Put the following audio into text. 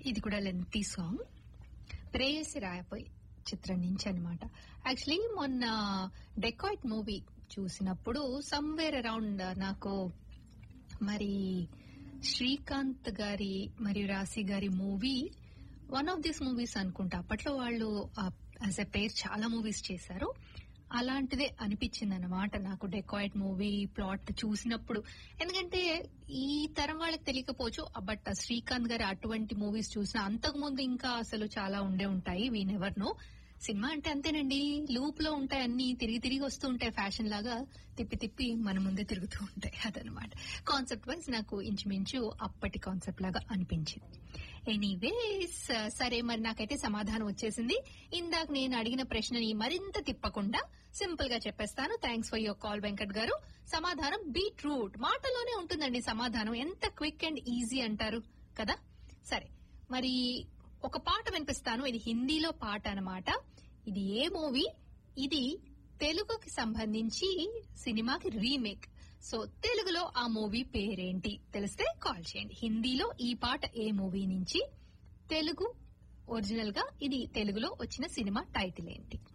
ఇది కూడా lengthy song ప్రేయసి రాయపోయి చిత్రం నుంచి అనమాట యాక్చువల్లీ మొన్న డెకాయిట్ మూవీ చూసినప్పుడు సమ్వేర్ అరౌండ్ నాకు మరి శ్రీకాంత్ గారి మరియు రాశి గారి movie one of this movies అనుకుంటా అప్పట్లో వాళ్ళు యాజ్ ఎ పేర్ చాలా మూవీస్ చేశారు అలాంటిదే అనిపించింది అనమాట నాకు డెకాయిట్ మూవీ ప్లాట్ చూసినప్పుడు ఎందుకంటే ఈ తరం వాళ్ళకి తెలియకపోవచ్చు బట్ శ్రీకాంత్ గారు అటువంటి మూవీస్ చూసిన అంతకు ముందు ఇంకా అసలు చాలా ఉండే ఉంటాయి వీ నెవర్ నో సినిమా అంటే అంతేనండి లూప్ లో ఉంటాయి అన్ని తిరిగి తిరిగి వస్తూ ఉంటాయి ఫ్యాషన్ లాగా తిప్పి తిప్పి మన ముందే తిరుగుతూ ఉంటాయి అదనమాట కాన్సెప్ట్ వైజ్ నాకు ఇంచుమించు అప్పటి కాన్సెప్ట్ లాగా అనిపించింది ఎనీవేస్ సరే మరి నాకైతే సమాధానం వచ్చేసింది ఇందాక నేను అడిగిన ప్రశ్నని మరింత తిప్పకుండా సింపుల్ గా చెప్పేస్తాను thanks for your call Venkat గారు సమాధానం బీట్రూట్ మాటలోనే ఉంటుందండి సమాధానం ఎంత క్విక్ అండ్ ఈజీ అంటారు కదా సరే మరి ఒక పాట వినిపిస్తాను ఇది హిందీలో పాట అన్నమాట ఇది ఏ మూవీ ఇది తెలుగుకి సంబంధించి సినిమాకి రీమేక్ సో తెలుగులో ఆ మూవీ పేరేంటి తెలిస్తే కాల్ చేయండి హిందీలో ఈ పాట ఏ మూవీ నుంచి తెలుగు ఒరిజినల్ గా ఇది తెలుగులో వచ్చిన సినిమా టైటిల్ ఏంటి